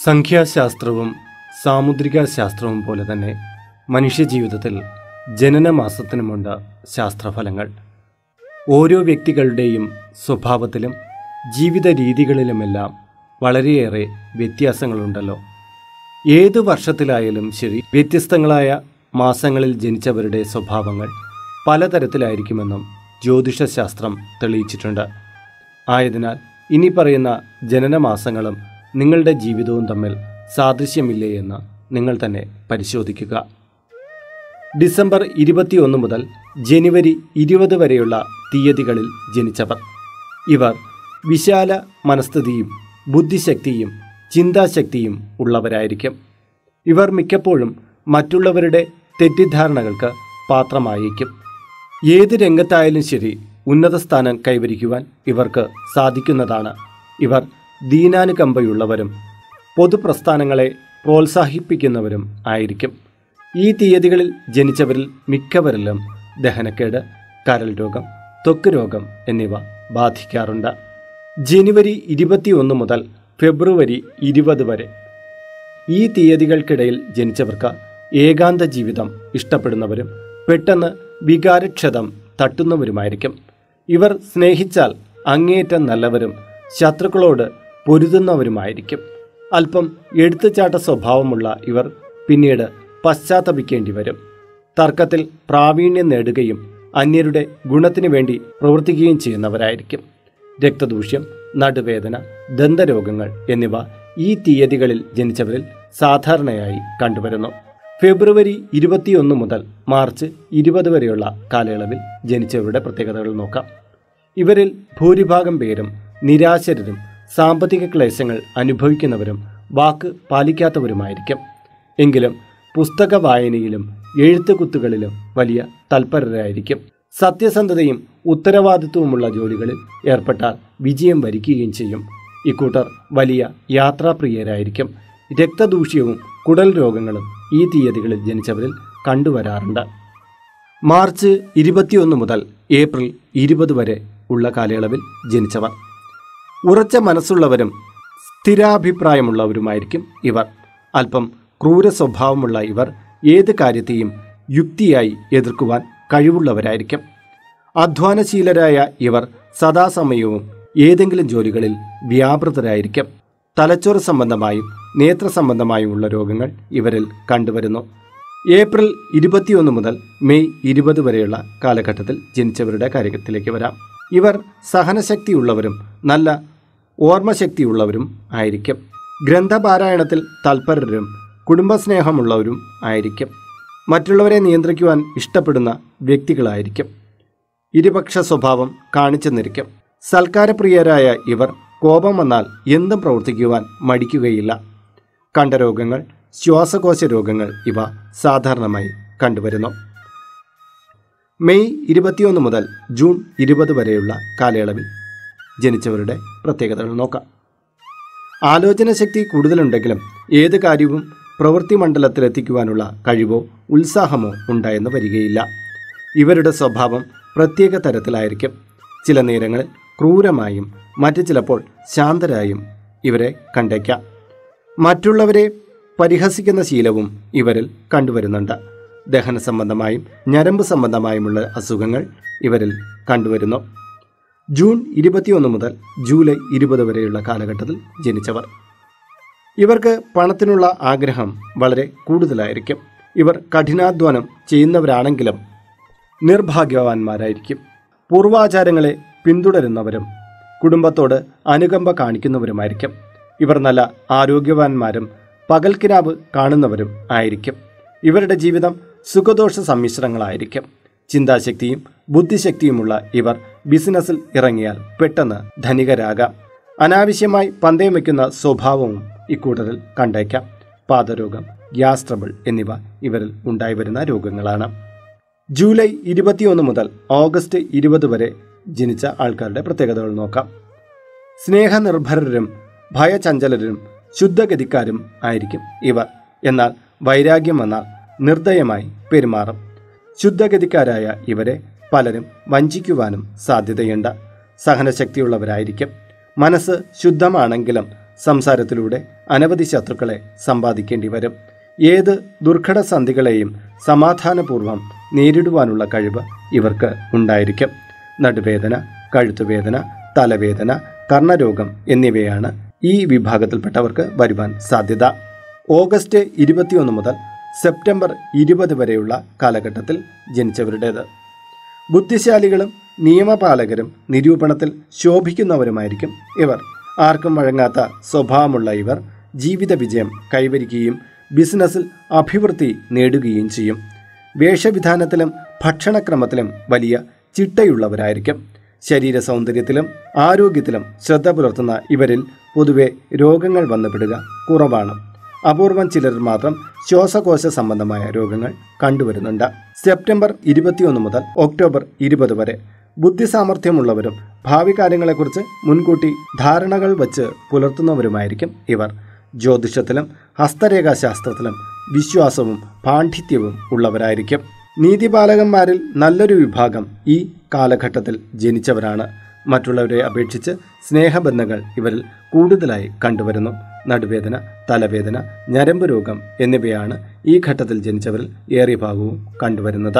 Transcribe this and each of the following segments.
സംഖ്യാശാസ്ത്രവും സാമുദ്രിക ശാസ്ത്രവും പോലെ തന്നെ മനുഷ്യജീവിതത്തിൽ ജനനമാസത്തിനുമുണ്ട് ശാസ്ത്രഫലങ്ങൾ ഓരോ വ്യക്തികളുടെയും സ്വഭാവത്തിലും ജീവിത രീതികളിലുമെല്ലാം വളരെയേറെ വ്യത്യാസങ്ങളുണ്ടല്ലോ ഏത് വർഷത്തിലായാലും ശരി വ്യത്യസ്തങ്ങളായ മാസങ്ങളിൽ ജനിച്ചവരുടെ സ്വഭാവങ്ങൾ പലതരത്തിലായിരിക്കുമെന്നും ജ്യോതിഷശാസ്ത്രം തെളിയിച്ചിട്ടുണ്ട് ആയതിനാൽ ഇനി പറയുന്ന ജനനമാസങ്ങളും നിങ്ങളുടെ ജീവിതവും തമ്മിൽ സാദൃശ്യമില്ലേ എന്ന് നിങ്ങൾ തന്നെ പരിശോധിക്കുക ഡിസംബർ ഇരുപത്തിയൊന്ന് മുതൽ ജനുവരി ഇരുപത് വരെയുള്ള തീയതികളിൽ ജനിച്ചവർ ഇവർ വിശാല മനസ്ഥിതിയും ബുദ്ധിശക്തിയും ചിന്താശക്തിയും ഉള്ളവരായിരിക്കും ഇവർ മിക്കപ്പോഴും മറ്റുള്ളവരുടെ തെറ്റിദ്ധാരണകൾക്ക് പാത്രമായേക്കും ഏത് രംഗത്തായാലും ശരി ഉന്നത സ്ഥാനം കൈവരിക്കുവാൻ ഇവർക്ക് സാധിക്കുന്നതാണ് ഇവർ ദീനാനുകമ്പയുള്ളവരും പൊതുപ്രസ്ഥാനങ്ങളെ പ്രോത്സാഹിപ്പിക്കുന്നവരും ആയിരിക്കും ഈ തീയതികളിൽ ജനിച്ചവരിൽ മിക്കവരിലും ദഹനക്കേട് കരൾ രോഗം ത്വക്ക് രോഗം എന്നിവ ബാധിക്കാറുണ്ട് ജനുവരി ഇരുപത്തിയൊന്ന് മുതൽ ഫെബ്രുവരി ഇരുപത് വരെ ഈ തീയതികൾക്കിടയിൽ ജനിച്ചവർക്ക് ഏകാന്ത ജീവിതം ഇഷ്ടപ്പെടുന്നവരും പെട്ടെന്ന് വികാരക്ഷതം തട്ടുന്നവരുമായിരിക്കും ഇവർ സ്നേഹിച്ചാൽ അങ്ങേയറ്റം നല്ലവരും ശത്രുക്കളോട് പൊരുതുന്നവരുമായിരിക്കും അല്പം എടുത്തുചാട്ട സ്വഭാവമുള്ള ഇവർ പിന്നീട് പശ്ചാത്തപിക്കേണ്ടി വരും തർക്കത്തിൽ പ്രാവീണ്യം നേടുകയും അന്യരുടെ ഗുണത്തിനു വേണ്ടി പ്രവർത്തിക്കുകയും ചെയ്യുന്നവരായിരിക്കും രക്തദൂഷ്യം നടുവേദന ദന്തരോഗങ്ങൾ എന്നിവ ഈ തീയതികളിൽ ജനിച്ചവരിൽ സാധാരണയായി കണ്ടുവരുന്നു ഫെബ്രുവരി ഇരുപത്തിയൊന്ന് മുതൽ മാർച്ച് ഇരുപത് വരെയുള്ള കാലയളവിൽ ജനിച്ചവരുടെ പ്രത്യേകതകൾ നോക്കാം ഇവരിൽ ഭൂരിഭാഗം പേരും നിരാശരരും സാമ്പത്തിക ക്ലേശങ്ങൾ അനുഭവിക്കുന്നവരും വാക്ക് പാലിക്കാത്തവരുമായിരിക്കും എങ്കിലും പുസ്തക വായനയിലും എഴുത്തുകുത്തുകളിലും വലിയ തൽപരരായിരിക്കും സത്യസന്ധതയും ഉത്തരവാദിത്വവുമുള്ള ജോലികളിൽ ഏർപ്പെട്ടാൽ വിജയം വരിക്കുകയും ചെയ്യും ഇക്കൂട്ടർ വലിയ യാത്രാപ്രിയരായിരിക്കും രക്തദൂഷ്യവും കുടൽ രോഗങ്ങളും ഈ തീയതികളിൽ ജനിച്ചവരിൽ കണ്ടുവരാറുണ്ട് മാർച്ച് ഇരുപത്തിയൊന്ന് മുതൽ ഏപ്രിൽ ഇരുപത് വരെ ഉള്ള കാലയളവിൽ ജനിച്ചവർ ഉറച്ച മനസ്സുള്ളവരും സ്ഥിരാഭിപ്രായമുള്ളവരുമായിരിക്കും ഇവർ അല്പം ക്രൂര സ്വഭാവമുള്ള ഇവർ ഏത് കാര്യത്തെയും യുക്തിയായി എതിർക്കുവാൻ കഴിവുള്ളവരായിരിക്കും അധ്വാനശീലരായ ഇവർ സദാസമയവും ഏതെങ്കിലും ജോലികളിൽ വ്യാപൃതരായിരിക്കും തലച്ചോറ് സംബന്ധമായും നേത്ര സംബന്ധമായുമുള്ള രോഗങ്ങൾ ഇവരിൽ കണ്ടുവരുന്നു ഏപ്രിൽ ഇരുപത്തിയൊന്ന് മുതൽ മെയ് ഇരുപത് വരെയുള്ള കാലഘട്ടത്തിൽ ജനിച്ചവരുടെ കാര്യത്തിലേക്ക് വരാം ഇവർ സഹനശക്തിയുള്ളവരും നല്ല ഓർമ്മശക്തിയുള്ളവരും ആയിരിക്കും ഗ്രന്ഥപാരായണത്തിൽ തൽപരരും കുടുംബസ്നേഹമുള്ളവരും ആയിരിക്കും മറ്റുള്ളവരെ നിയന്ത്രിക്കുവാൻ ഇഷ്ടപ്പെടുന്ന വ്യക്തികളായിരിക്കും ഇരുപക്ഷ സ്വഭാവം കാണിച്ചു നിൽക്കും സൽക്കാരപ്രിയരായ ഇവർ കോപം വന്നാൽ എന്തും പ്രവർത്തിക്കുവാൻ മടിക്കുകയില്ല കണ്ഠരോഗങ്ങൾ ശ്വാസകോശ രോഗങ്ങൾ ഇവ സാധാരണമായി കണ്ടുവരുന്നു മെയ് ഇരുപത്തിയൊന്ന് മുതൽ ജൂൺ ഇരുപത് വരെയുള്ള കാലയളവിൽ ജനിച്ചവരുടെ പ്രത്യേകതകൾ നോക്കാം ആലോചന ശക്തി കൂടുതലുണ്ടെങ്കിലും ഏത് കാര്യവും പ്രവൃത്തി മണ്ഡലത്തിലെത്തിക്കുവാനുള്ള കഴിവോ ഉത്സാഹമോ ഉണ്ടായെന്ന് വരികയില്ല ഇവരുടെ സ്വഭാവം പ്രത്യേക തരത്തിലായിരിക്കും ചില നേരങ്ങളിൽ ക്രൂരമായും മറ്റു ചിലപ്പോൾ ശാന്തരായും ഇവരെ കണ്ടേക്കാം മറ്റുള്ളവരെ പരിഹസിക്കുന്ന ശീലവും ഇവരിൽ കണ്ടുവരുന്നുണ്ട് ദഹന സംബന്ധമായും ഞരമ്പ് സംബന്ധമായുമുള്ള അസുഖങ്ങൾ ഇവരിൽ കണ്ടുവരുന്നു ജൂൺ ഇരുപത്തിയൊന്ന് മുതൽ ജൂലൈ ഇരുപത് വരെയുള്ള കാലഘട്ടത്തിൽ ജനിച്ചവർ ഇവർക്ക് പണത്തിനുള്ള ആഗ്രഹം വളരെ കൂടുതലായിരിക്കും ഇവർ കഠിനാധ്വാനം ചെയ്യുന്നവരാണെങ്കിലും നിർഭാഗ്യവാന്മാരായിരിക്കും പൂർവാചാരങ്ങളെ പിന്തുടരുന്നവരും കുടുംബത്തോട് അനുകമ്പ കാണിക്കുന്നവരുമായിരിക്കും ഇവർ നല്ല ആരോഗ്യവാന്മാരും പകൽക്കിരാവ് കാണുന്നവരും ആയിരിക്കും ഇവരുടെ ജീവിതം സുഖദോഷ സമ്മിശ്രങ്ങളായിരിക്കും ചിന്താശക്തിയും ബുദ്ധിശക്തിയുമുള്ള ഇവർ ബിസിനസ്സിൽ ഇറങ്ങിയാൽ പെട്ടെന്ന് ധനികരാകാം അനാവശ്യമായി പന്തയം വയ്ക്കുന്ന സ്വഭാവവും ഇക്കൂട്ടരിൽ കണ്ടേക്കാം പാദരോഗം ഗ്യാസ് ട്രബിൾ എന്നിവ ഇവരിൽ ഉണ്ടായി വരുന്ന രോഗങ്ങളാണ് ജൂലൈ ഇരുപത്തിയൊന്ന് മുതൽ ഓഗസ്റ്റ് ഇരുപത് വരെ ജനിച്ച ആൾക്കാരുടെ പ്രത്യേകതകൾ നോക്കാം സ്നേഹനിർഭരരും ഭയചഞ്ചലരും ശുദ്ധഗതിക്കാരും ആയിരിക്കും ഇവർ എന്നാൽ വൈരാഗ്യം വന്നാൽ നിർദ്ദയമായി പെരുമാറും ശുദ്ധഗതിക്കാരായ ഇവരെ പലരും വഞ്ചിക്കുവാനും സാധ്യതയുണ്ട് സഹനശക്തിയുള്ളവരായിരിക്കും മനസ്സ് ശുദ്ധമാണെങ്കിലും സംസാരത്തിലൂടെ അനവധി ശത്രുക്കളെ സമ്പാദിക്കേണ്ടി വരും ഏത് ദുർഘട സന്ധികളെയും സമാധാനപൂർവ്വം നേരിടുവാനുള്ള കഴിവ് ഇവർക്ക് ഉണ്ടായിരിക്കും നടുവേദന കഴുത്തുവേദന തലവേദന കർണരോഗം എന്നിവയാണ് ഈ വിഭാഗത്തിൽപ്പെട്ടവർക്ക് വരുവാൻ സാധ്യത ഓഗസ്റ്റ് ഇരുപത്തിയൊന്ന് മുതൽ സെപ്റ്റംബർ ഇരുപത് വരെയുള്ള കാലഘട്ടത്തിൽ ജനിച്ചവരുടേത് ബുദ്ധിശാലികളും നിയമപാലകരും നിരൂപണത്തിൽ ശോഭിക്കുന്നവരുമായിരിക്കും ഇവർ ആർക്കും വഴങ്ങാത്ത സ്വഭാവമുള്ള ഇവർ ജീവിത വിജയം കൈവരിക്കുകയും ബിസിനസ്സിൽ അഭിവൃദ്ധി നേടുകയും ചെയ്യും വേഷവിധാനത്തിലും ഭക്ഷണക്രമത്തിലും വലിയ ചിട്ടയുള്ളവരായിരിക്കും ശരീര സൗന്ദര്യത്തിലും ആരോഗ്യത്തിലും ശ്രദ്ധ പുലർത്തുന്ന ഇവരിൽ പൊതുവെ രോഗങ്ങൾ വന്നുപെടുക കുറവാണ് അപൂർവം ചിലർ മാത്രം ശ്വാസകോശ സംബന്ധമായ രോഗങ്ങൾ കണ്ടുവരുന്നുണ്ട് സെപ്റ്റംബർ ഇരുപത്തിയൊന്ന് മുതൽ ഒക്ടോബർ ഇരുപത് വരെ ബുദ്ധിസാമർഥ്യമുള്ളവരും ഭാവി കാര്യങ്ങളെക്കുറിച്ച് മുൻകൂട്ടി ധാരണകൾ വച്ച് പുലർത്തുന്നവരുമായിരിക്കും ഇവർ ജ്യോതിഷത്തിലും ഹസ്തരേഖാശാസ്ത്രത്തിലും വിശ്വാസവും പാണ്ഡിത്യവും ഉള്ളവരായിരിക്കും നീതിപാലകന്മാരിൽ നല്ലൊരു വിഭാഗം ഈ കാലഘട്ടത്തിൽ ജനിച്ചവരാണ് മറ്റുള്ളവരെ അപേക്ഷിച്ച് സ്നേഹബന്ധങ്ങൾ ഇവരിൽ കൂടുതലായി കണ്ടുവരുന്നു നടുവേദന തലവേദന ഞരമ്പ് രോഗം എന്നിവയാണ് ഈ ഘട്ടത്തിൽ ജനിച്ചവരിൽ ഏറിയ ഭാഗവും കണ്ടുവരുന്നത്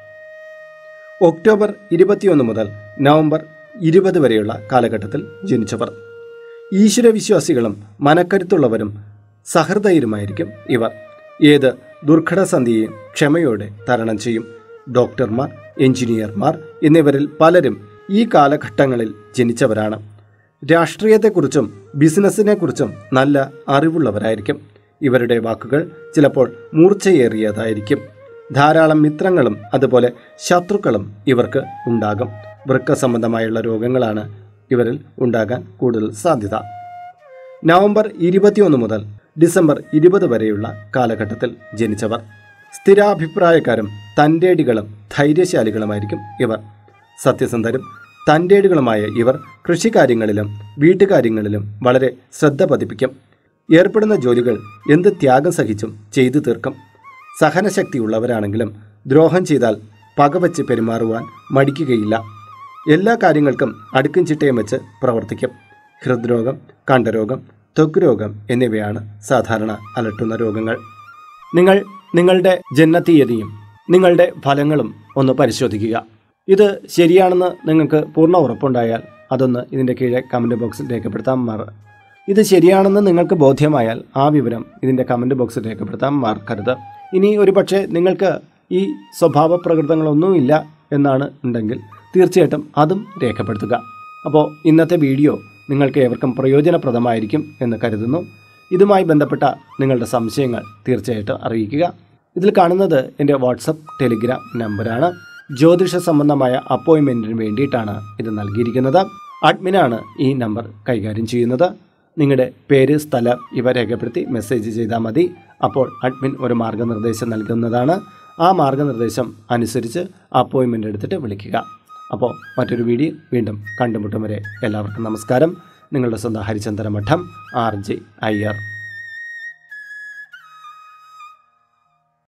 ഒക്ടോബർ ഇരുപത്തിയൊന്ന് മുതൽ നവംബർ ഇരുപത് വരെയുള്ള കാലഘട്ടത്തിൽ ജനിച്ചവർ ഈശ്വരവിശ്വാസികളും മനക്കരുത്തുള്ളവരും സഹൃദയരുമായിരിക്കും ഇവർ ഏത് ദുർഘടസന്ധിയെയും ക്ഷമയോടെ തരണം ചെയ്യും ഡോക്ടർമാർ എഞ്ചിനീയർമാർ എന്നിവരിൽ പലരും ഈ കാലഘട്ടങ്ങളിൽ ജനിച്ചവരാണ് രാഷ്ട്രീയത്തെക്കുറിച്ചും ബിസിനസ്സിനെക്കുറിച്ചും നല്ല അറിവുള്ളവരായിരിക്കും ഇവരുടെ വാക്കുകൾ ചിലപ്പോൾ മൂർച്ചയേറിയതായിരിക്കും ധാരാളം മിത്രങ്ങളും അതുപോലെ ശത്രുക്കളും ഇവർക്ക് ഉണ്ടാകും വൃക്ക സംബന്ധമായുള്ള രോഗങ്ങളാണ് ഇവരിൽ ഉണ്ടാകാൻ കൂടുതൽ സാധ്യത നവംബർ ഇരുപത്തിയൊന്ന് മുതൽ ഡിസംബർ ഇരുപത് വരെയുള്ള കാലഘട്ടത്തിൽ ജനിച്ചവർ സ്ഥിരാഭിപ്രായക്കാരും തൻ്റേടികളും ധൈര്യശാലികളുമായിരിക്കും ഇവർ സത്യസന്ധരും തൻ്റേടുകളുമായ ഇവർ കൃഷികാര്യങ്ങളിലും വീട്ടുകാര്യങ്ങളിലും വളരെ ശ്രദ്ധ പതിപ്പിക്കും ഏർപ്പെടുന്ന ജോലികൾ എന്ത് ത്യാഗം സഹിച്ചും ചെയ്തു തീർക്കും സഹനശക്തിയുള്ളവരാണെങ്കിലും ദ്രോഹം ചെയ്താൽ പകവച്ച് പെരുമാറുവാൻ മടിക്കുകയില്ല എല്ലാ കാര്യങ്ങൾക്കും അടുക്കും ചിട്ടയും വെച്ച് പ്രവർത്തിക്കും ഹൃദ്രോഗം കണ്ഠരോഗം ത്വക്ക് രോഗം എന്നിവയാണ് സാധാരണ അലട്ടുന്ന രോഗങ്ങൾ നിങ്ങൾ നിങ്ങളുടെ ജന്മതീയതിയും നിങ്ങളുടെ ഫലങ്ങളും ഒന്ന് പരിശോധിക്കുക ഇത് ശരിയാണെന്ന് നിങ്ങൾക്ക് പൂർണ്ണ ഉറപ്പുണ്ടായാൽ അതൊന്ന് ഇതിൻ്റെ കീഴെ കമൻറ്റ് ബോക്സിൽ രേഖപ്പെടുത്താൻ മാറ ഇത് ശരിയാണെന്ന് നിങ്ങൾക്ക് ബോധ്യമായാൽ ആ വിവരം ഇതിൻ്റെ കമൻറ്റ് ബോക്സിൽ രേഖപ്പെടുത്താൻ മറക്കരുത് ഇനി ഒരു പക്ഷേ നിങ്ങൾക്ക് ഈ സ്വഭാവ പ്രകൃതങ്ങളൊന്നുമില്ല എന്നാണ് ഉണ്ടെങ്കിൽ തീർച്ചയായിട്ടും അതും രേഖപ്പെടുത്തുക അപ്പോൾ ഇന്നത്തെ വീഡിയോ നിങ്ങൾക്ക് ഏവർക്കും പ്രയോജനപ്രദമായിരിക്കും എന്ന് കരുതുന്നു ഇതുമായി ബന്ധപ്പെട്ട നിങ്ങളുടെ സംശയങ്ങൾ തീർച്ചയായിട്ടും അറിയിക്കുക ഇതിൽ കാണുന്നത് എൻ്റെ വാട്സപ്പ് ടെലിഗ്രാം നമ്പറാണ് ജ്യോതിഷ സംബന്ധമായ അപ്പോയിൻമെൻറ്റിന് വേണ്ടിയിട്ടാണ് ഇത് നൽകിയിരിക്കുന്നത് അഡ്മിനാണ് ഈ നമ്പർ കൈകാര്യം ചെയ്യുന്നത് നിങ്ങളുടെ പേര് സ്ഥലം ഇവ രേഖപ്പെടുത്തി മെസ്സേജ് ചെയ്താൽ മതി അപ്പോൾ അഡ്മിൻ ഒരു മാർഗ്ഗനിർദ്ദേശം നൽകുന്നതാണ് ആ മാർഗ്ഗനിർദ്ദേശം അനുസരിച്ച് അപ്പോയിൻമെൻ്റ് എടുത്തിട്ട് വിളിക്കുക അപ്പോൾ മറ്റൊരു വീഡിയോ വീണ്ടും കണ്ടുമുട്ടും വരെ എല്ലാവർക്കും നമസ്കാരം നിങ്ങളുടെ സ്വന്തം ഹരിചന്ദ്ര മഠം ആർ ജെ അയ്യർ